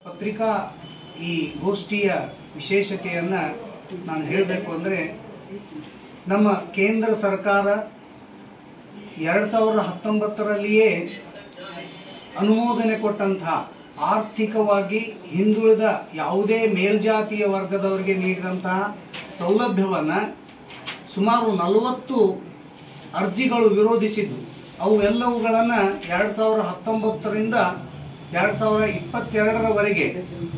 ಪತ್ರಿಕಾ ಈ ಗೋಷ್ಠಿಯ ವಿಶೇಷತೆಯನ್ನು ನಾನು ಹೇಳಬೇಕು ಅಂದರೆ ನಮ್ಮ ಕೇಂದ್ರ ಸರ್ಕಾರ ಎರಡು ಸಾವಿರದ ಹತ್ತೊಂಬತ್ತರಲ್ಲಿಯೇ ಅನುಮೋದನೆ ಕೊಟ್ಟಂತಹ ಆರ್ಥಿಕವಾಗಿ ಹಿಂದುಳಿದ ಯಾವುದೇ ಮೇಲ್ಜಾತಿಯ ವರ್ಗದವರಿಗೆ ನೀಡಿದಂತಹ ಸೌಲಭ್ಯವನ್ನು ಸುಮಾರು ನಲವತ್ತು ಅರ್ಜಿಗಳು ವಿರೋಧಿಸಿದ್ದು ಅವು ಎಲ್ಲವುಗಳನ್ನು ಎರಡು ಸಾವಿರದ ಹತ್ತೊಂಬತ್ತರಿಂದ ಎರಡು ಸಾವಿರದ ಇಪ್ಪತ್ತೆರಡರವರೆಗೆ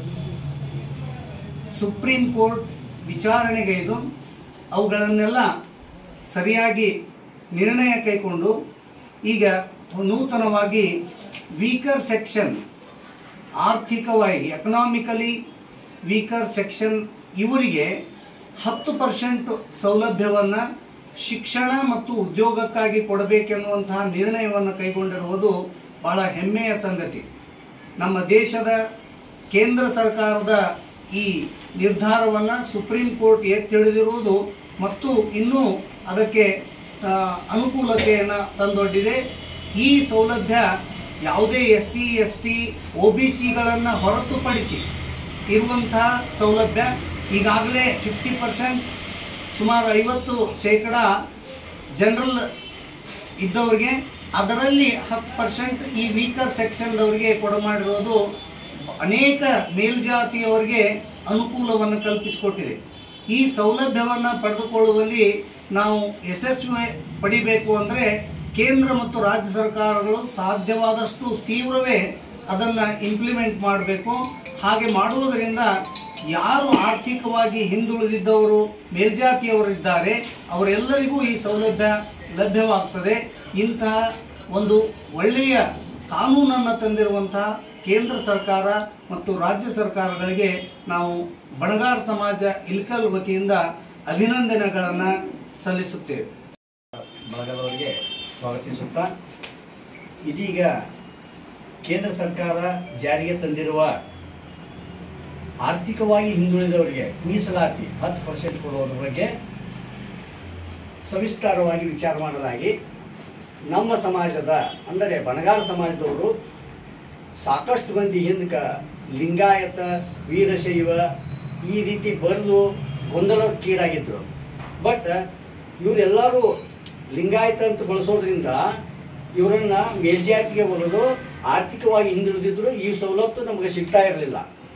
ಸುಪ್ರೀಂ ಕೋರ್ಟ್ ವಿಚಾರಣೆಗೈದು ಅವುಗಳನ್ನೆಲ್ಲ ಸರಿಯಾಗಿ ನಿರ್ಣಯ ಕೈಗೊಂಡು ಈಗ ನೂತನವಾಗಿ ವೀಕರ್ ಸೆಕ್ಷನ್ ಆರ್ಥಿಕವಾಗಿ ಎಕನಾಮಿಕಲಿ ವೀಕರ್ ಸೆಕ್ಷನ್ ಇವರಿಗೆ ಹತ್ತು ಪರ್ಸೆಂಟ್ ಸೌಲಭ್ಯವನ್ನು ಶಿಕ್ಷಣ ಮತ್ತು ಉದ್ಯೋಗಕ್ಕಾಗಿ ಕೊಡಬೇಕೆನ್ನುವಂತಹ ನಿರ್ಣಯವನ್ನು ಕೈಗೊಂಡಿರುವುದು ಬಹಳ ಹೆಮ್ಮೆಯ ಸಂಗತಿ ನಮ್ಮ ದೇಶದ ಕೇಂದ್ರ ಸರ್ಕಾರದ ಈ ನಿರ್ಧಾರವನ್ನು ಸುಪ್ರೀಂ ಕೋರ್ಟ್ ಎತ್ತಿಡಿದಿರುವುದು ಮತ್ತು ಇನ್ನೂ ಅದಕ್ಕೆ ಆ, ಅನುಕೂಲತೆಯನ್ನು ತಂದೊಡ್ಡಿದೆ ಈ ಸೌಲಭ್ಯ ಯಾವುದೇ S C S T O B ಸಿಗಳನ್ನು ಹೊರತುಪಡಿಸಿ ಇರುವಂತಹ ಸೌಲಭ್ಯ ಈಗಾಗಲೇ ಫಿಫ್ಟಿ ಪರ್ಸೆಂಟ್ ಸುಮಾರು ಐವತ್ತು ಶೇಕಡ ಜನರಲ್ ಇದ್ದವರಿಗೆ ಅದರಲ್ಲಿ ಹತ್ತು ಪರ್ಸೆಂಟ್ ಈ ವೀಕರ್ ಸೆಕ್ಷನ್ದವರಿಗೆ ಕೊಡಮಾಡಿರೋದು ಅನೇಕ ಮೇಲ್ಜಾತಿಯವರಿಗೆ ಅನುಕೂಲವನ್ನು ಕಲ್ಪಿಸಿಕೊಟ್ಟಿದೆ ಈ ಸೌಲಭ್ಯವನ್ನು ಪಡೆದುಕೊಳ್ಳುವಲ್ಲಿ ನಾವು ಯಶಸ್ವಿ ಪಡಿಬೇಕು ಅಂದರೆ ಕೇಂದ್ರ ಮತ್ತು ರಾಜ್ಯ ಸರ್ಕಾರಗಳು ಸಾಧ್ಯವಾದಷ್ಟು ತೀವ್ರವೇ ಅದನ್ನು ಇಂಪ್ಲಿಮೆಂಟ್ ಮಾಡಬೇಕು ಹಾಗೆ ಮಾಡುವುದರಿಂದ ಯಾರು ಆರ್ಥಿಕವಾಗಿ ಹಿಂದುಳಿದಿದ್ದವರು ಮೇಲ್ಜಾತಿಯವರಿದ್ದಾರೆ ಅವರೆಲ್ಲರಿಗೂ ಈ ಸೌಲಭ್ಯ ಲಭ್ಯವಾಗ್ತದೆ ಇಂತಹ ಒಂದು ಒಳ್ಳೆಯ ಕಾನೂನನ್ನು ತಂದಿರುವಂತಹ ಕೇಂದ್ರ ಸರ್ಕಾರ ಮತ್ತು ರಾಜ್ಯ ಸರ್ಕಾರಗಳಿಗೆ ನಾವು ಬಣಗಾರ್ ಸಮಾಜ ಇಲ್ಕಲ್ ವತಿಯಿಂದ ಅಭಿನಂದನೆಗಳನ್ನು ಸಲ್ಲಿಸುತ್ತೇವೆ ಭಾಗದವರಿಗೆ ಸ್ವಾಗತಿಸುತ್ತಾ ಇದೀಗ ಕೇಂದ್ರ ಸರ್ಕಾರ ಜಾರಿಗೆ ತಂದಿರುವ ಆರ್ಥಿಕವಾಗಿ ಹಿಂದುಳಿದವರಿಗೆ ಮೀಸಲಾತಿ ಹತ್ತು ಪರ್ಸೆಂಟ್ ಕೊಡುವುದರ ಬಗ್ಗೆ ಸವಿಸ್ತಾರವಾಗಿ ವಿಚಾರ ಮಾಡಲಾಗಿ ನಮ್ಮ ಸಮಾಜದ ಅಂದರೆ ಬಣಗಾರ ಸಮಾಜದವರು ಸಾಕಷ್ಟು ಮಂದಿ ಹಿಂದಕ್ಕೆ ಲಿಂಗಾಯತ ವೀರಶೈವ ಈ ರೀತಿ ಬರೆದು ಗೊಂದಲಕ್ಕೀಡಾಗಿದ್ದರು ಬಟ್ ಇವರೆಲ್ಲರೂ ಲಿಂಗಾಯತ ಅಂತ ಬಳಸೋದ್ರಿಂದ ಇವರನ್ನ ಮೇಲ್ಜಾತಿಗೆ ಬರೋದು ಆರ್ಥಿಕವಾಗಿ ಹಿಂದುಳಿದಿದ್ರು ಈ ಸವಲತ್ತು ನಮಗೆ ಸಿಗ್ತಾ ಇರಲಿಲ್ಲ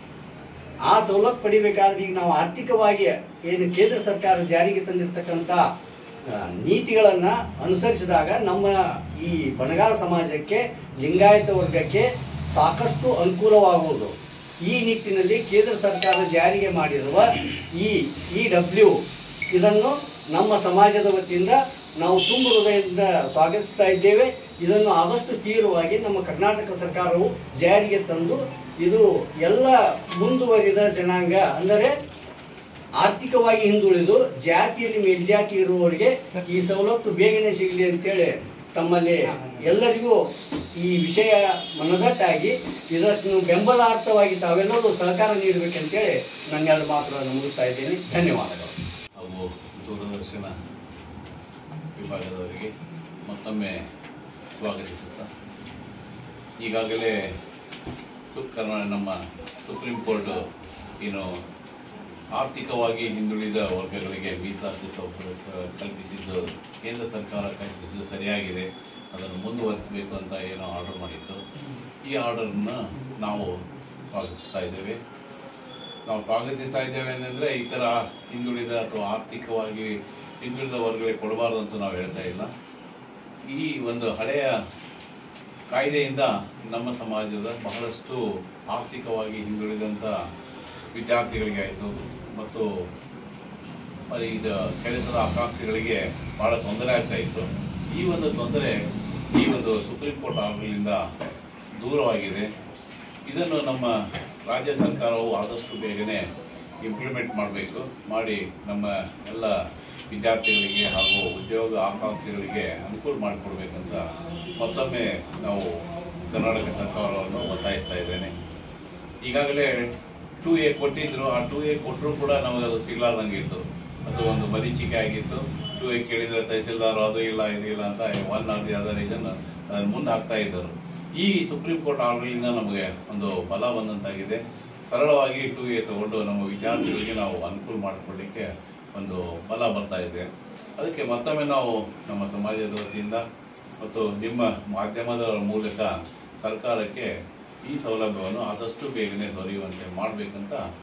ಆ ಸವಲತ್ತು ಪಡಿಬೇಕಾದ್ರೆ ಈಗ ನಾವು ಆರ್ಥಿಕವಾಗಿ ಏನು ಕೇಂದ್ರ ಸರ್ಕಾರ ಜಾರಿಗೆ ತಂದಿರತಕ್ಕಂಥ ನೀತಿಗಳನ್ನು ಅನುಸರಿಸಿದಾಗ ನಮ್ಮ ಈ ಬಣಗಾರ ಸಮಾಜಕ್ಕೆ ಲಿಂಗಾಯತ ವರ್ಗಕ್ಕೆ ಸಾಕಷ್ಟು ಅನುಕೂಲವಾಗುವುದು ಈ ನಿಟ್ಟಿನಲ್ಲಿ ಕೇಂದ್ರ ಸರ್ಕಾರ ಜಾರಿಗೆ ಮಾಡಿರುವ ಈ ಇ ಡಬ್ಲ್ಯೂ ಇದನ್ನು ನಮ್ಮ ಸಮಾಜದ ವತಿಯಿಂದ ನಾವು ತುಂಬ ಹೃದಯದಿಂದ ಸ್ವಾಗತಿಸ್ತಾ ಇದ್ದೇವೆ ಇದನ್ನು ಆದಷ್ಟು ತೀವ್ರವಾಗಿ ನಮ್ಮ ಕರ್ನಾಟಕ ಸರ್ಕಾರವು ಜಾರಿಗೆ ತಂದು ಇದು ಎಲ್ಲ ಮುಂದುವರಿದ ಜನಾಂಗ ಅಂದರೆ ಆರ್ಥಿಕವಾಗಿ ಹಿಂದುಳಿದು ಜಾತಿಯಲ್ಲಿ ಮೇಲ್ಜಾತಿ ಇರುವವರಿಗೆ ಈ ಸವಲತ್ತು ಬೇಗನೆ ಸಿಗಲಿ ಅಂತೇಳಿ ತಮ್ಮಲ್ಲಿ ಎಲ್ಲರಿಗೂ ಈ ವಿಷಯ ಮನದಟ್ಟಾಗಿ ಇದನ್ನು ಬೆಂಬಲಾರ್ಥವಾಗಿ ತಾವೆಲ್ಲರೂ ಸಹಕಾರ ನೀಡಬೇಕಂತೇಳಿ ನನ್ನೆರಡು ಮಾತುಗಳನ್ನು ಮುಗಿಸ್ತಾ ಇದ್ದೇನೆ ಧನ್ಯವಾದಗಳು ಹಾಗೂ ದೂರದರ್ಶನ ವಿಭಾಗದವರಿಗೆ ಮತ್ತೊಮ್ಮೆ ಸ್ವಾಗತಿಸುತ್ತಾ ಈಗಾಗಲೇ ಸು ಕರ್ನಾ ನಮ್ಮ ಸುಪ್ರೀಂ ಕೋರ್ಟ್ ಏನು ಆರ್ಥಿಕವಾಗಿ ಹಿಂದುಳಿದ ವರ್ಗಗಳಿಗೆ ಮೀಸಲಾತಿ ಸೌಕರ್ಯ ಕ- ಕಲ್ಪಿಸಿದ್ದು ಕೇಂದ್ರ ಸರ್ಕಾರ ಕಲ್ಪಿಸಿದ್ದು ಸರಿಯಾಗಿದೆ ಅದನ್ನು ಮುಂದುವರಿಸಬೇಕು ಅಂತ ಏನೋ ಆರ್ಡರ್ ಮಾಡಿತ್ತು ಈ ಆರ್ಡರನ್ನು ನಾವು ಸ್ವಾಗತಿಸ್ತಾ ಇದ್ದೇವೆ ನಾವು ಸ್ವಾಗತಿಸ್ತಾ ಇದ್ದೇವೆ ಅಂತಂದರೆ ಈ ಥರ ಹಿಂದುಳಿದ ಅಥವಾ ಆರ್ಥಿಕವಾಗಿ ಹಿಂದುಳಿದ ವರ್ಗಗಳಿಗೆ ಕೊಡಬಾರ್ದು ಅಂತ ನಾವು ಹೇಳ್ತಾ ಇಲ್ಲ ಈ ಒಂದು ಹಳೆಯ ಕಾಯ್ದೆಯಿಂದ ನಮ್ಮ ಸಮಾಜದ ಬಹಳಷ್ಟು ಆರ್ಥಿಕವಾಗಿ ಹಿಂದುಳಿದಂಥ ವಿದ್ಯಾರ್ಥಿಗಳಿಗೆ ಆಯಿತು ಮತ್ತು ಅಲ್ಲಿ ಇದು ಕೆಲಸದ ಆಕಾಂಕ್ಷಿಗಳಿಗೆ ಭಾಳ ತೊಂದರೆ ಆಗ್ತಾ ಇತ್ತು ಈ ಒಂದು ತೊಂದರೆ ಈ ಒಂದು ಸುಪ್ರೀಂ ಕೋರ್ಟ್ ಆರ್ಡರ್ನಿಂದ ದೂರವಾಗಿದೆ ಇದನ್ನು ನಮ್ಮ ರಾಜ್ಯ ಸರ್ಕಾರವು ಆದಷ್ಟು ಬೇಗನೆ ಇಂಪ್ಲಿಮೆಂಟ್ ಮಾಡಬೇಕು ಮಾಡಿ ನಮ್ಮ ಎಲ್ಲ ವಿದ್ಯಾರ್ಥಿಗಳಿಗೆ ಹಾಗೂ ಉದ್ಯೋಗ ಆಕಾಂಕ್ಷಿಗಳಿಗೆ ಅನುಕೂಲ ಮಾಡಿಕೊಡ್ಬೇಕಂತ ಮತ್ತೊಮ್ಮೆ ನಾವು ಕರ್ನಾಟಕ ಸರ್ಕಾರವನ್ನು ಒತ್ತಾಯಿಸ್ತಾ ಇದ್ದೇನೆ ಈಗಾಗಲೇ ಟೂ ಎ ಕೊಟ್ಟಿದ್ರು ಆ ಟೂ ಎ ಕೊಟ್ಟರು ಕೂಡ ನಮಗೆ ಅದು ಸಿಗ್ಲಾರ್ದಂಗೆ ಇತ್ತು ಅದು ಒಂದು ಮರೀಚಿಕೆ ಆಗಿತ್ತು ಟೂ ಎ ಕೇಳಿದರೆ ತಹಸೀಲ್ದಾರ್ ಅದು ಇಲ್ಲ ಇದು ಇಲ್ಲ ಅಂತ ಒನ್ ಆರ್ ದಿ ಅದರ್ ಇದನ್ನು ಅದನ್ನು ಮುಂದೆ ಹಾಕ್ತಾ ಇದ್ದರು ಈ ಸುಪ್ರೀಂ ಕೋರ್ಟ್ ಆರ್ಡರ್ನಿಂದ ನಮಗೆ ಒಂದು ಬಲ ಬಂದಂತಾಗಿದೆ ಸರಳವಾಗಿ ಟು ಎ ತಗೊಂಡು ನಮ್ಮ ವಿದ್ಯಾರ್ಥಿಗಳಿಗೆ ನಾವು ಅನುಕೂಲ ಮಾಡಿಕೊಳ್ಳಿಕ್ಕೆ ಒಂದು ಬಲ ಬರ್ತಾ ಇದೆ ಅದಕ್ಕೆ ಮತ್ತೊಮ್ಮೆ ನಾವು ನಮ್ಮ ಸಮಾಜದ ವತಿಯಿಂದ ಮತ್ತು ನಿಮ್ಮ ಮಾಧ್ಯಮದ ಮೂಲಕ ಸರ್ಕಾರಕ್ಕೆ ಈ ಸೌಲಭ್ಯವನ್ನು ಆದಷ್ಟು ಬೇಗನೆ ದೊರೆಯುವಂತೆ ಮಾಡಬೇಕಂತ